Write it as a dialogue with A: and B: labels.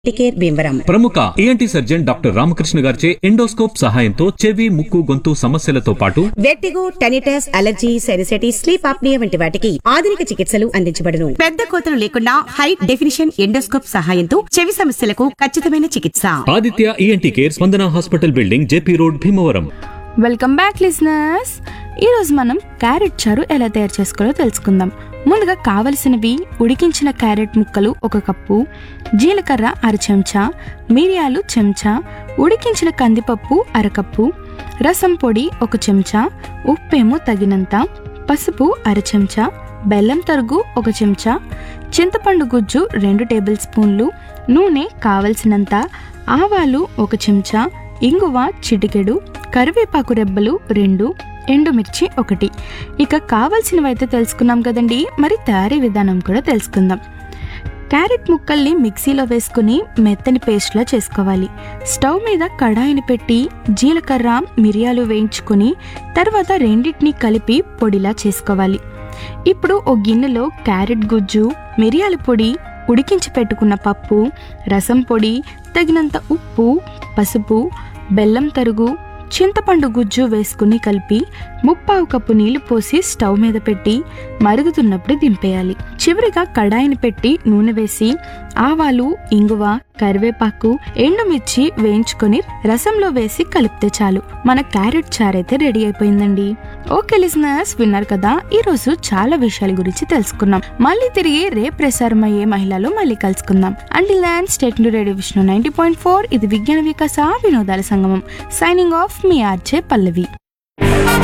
A: టికేర్ భీమవరం
B: ప్రముఖ ENT surgeon doctor Ramakrishna గారిచే endoscope సహాయంతో చెవి ముక్కు గొంతు సమస్యలతో పాటు
A: vertigo tinnitus allergy sinusitis sleep apnoea వంటి వాటికి ఆధునిక చికిత్సలు అందించబడును పెద్ద కోతలు లేకుండా హై డెఫినిషన్ ఎండోస్కోప్ సహాయంతో చెవి సమస్యలకు ఖచ్చితమైన చికిత్స
B: Aditya E N T care Spandana hospital building J P road Bhimavaram
C: welcome back listeners ఈరోజు మనం క్యారెట్ చారు ఎలా తయారు చేసుకోవాలో తెలుసుకుందాం ముందుగా కావలసినవి ఉడికించిన క్యారెట్ ముక్కలు ఒక కప్పు జీలకర్ర అర చెంచా మిరియాలు చెంచా ఉడికించిన కందిపప్పు అరకప్పు రసం పొడి ఒక చెంచా ఉప్పేమో తగినంత పసుపు అర చెంచా బెల్లం తరుగు ఒక చెంచా చింతపండు గుజ్జు రెండు టేబుల్ స్పూన్లు నూనె కావలసినంత ఆవాలు ఒక చెంచా ఇంగువ చిటికెడు కరివేపాకు రెబ్బలు రెండు ఎండుమిర్చి ఒకటి ఇక కావలసినవైతే తెలుసుకున్నాం కదండి మరి తయారీ విధానం కూడా తెలుసుకుందాం క్యారెట్ ముక్కల్ని మిక్సీలో వేసుకుని మెత్తని పేస్ట్లా చేసుకోవాలి స్టవ్ మీద కడాయిని పెట్టి జీలకర్ర మిరియాలు వేయించుకొని తర్వాత రెండింటిని కలిపి పొడిలా చేసుకోవాలి ఇప్పుడు ఓ గిన్నెలో క్యారెట్ గుజ్జు మిరియాల పొడి ఉడికించి పెట్టుకున్న పప్పు రసం పొడి తగినంత ఉప్పు పసుపు బెల్లం తరుగు చింతపండు గుజ్జు వేసుకుని కలిపి ముప్పావు కప్పు నీళ్లు పోసి స్టవ్ మీద పెట్టి మరుగుతున్నప్పుడు దింపేయాలి చివరిగా కడాయిని పెట్టి నూనె వేసి ఆవాలు ఇంగువ కరివేపాకు ఎండుమిర్చి వేయించుకొని రసంలో వేసి కలిపితే చాలు మన క్యారెట్ చారు అయితే రెడీ అయిపోయిందండి ఓకే లిజనర్స్ విన్నారు కదా ఈ రోజు చాలా విషయాల గురించి తెలుసుకున్నాం మళ్ళీ తిరిగి రేపు ప్రసారం అయ్యే మహిళలు మళ్ళీ కలుసుకుందాం అండి land state radio Vishnu ninety point four ఇది విజ్ఞాన వికాస వినోదాల సంగమం సైనింగ్ ఆఫ్ మీ ఆర్జే పల్లవి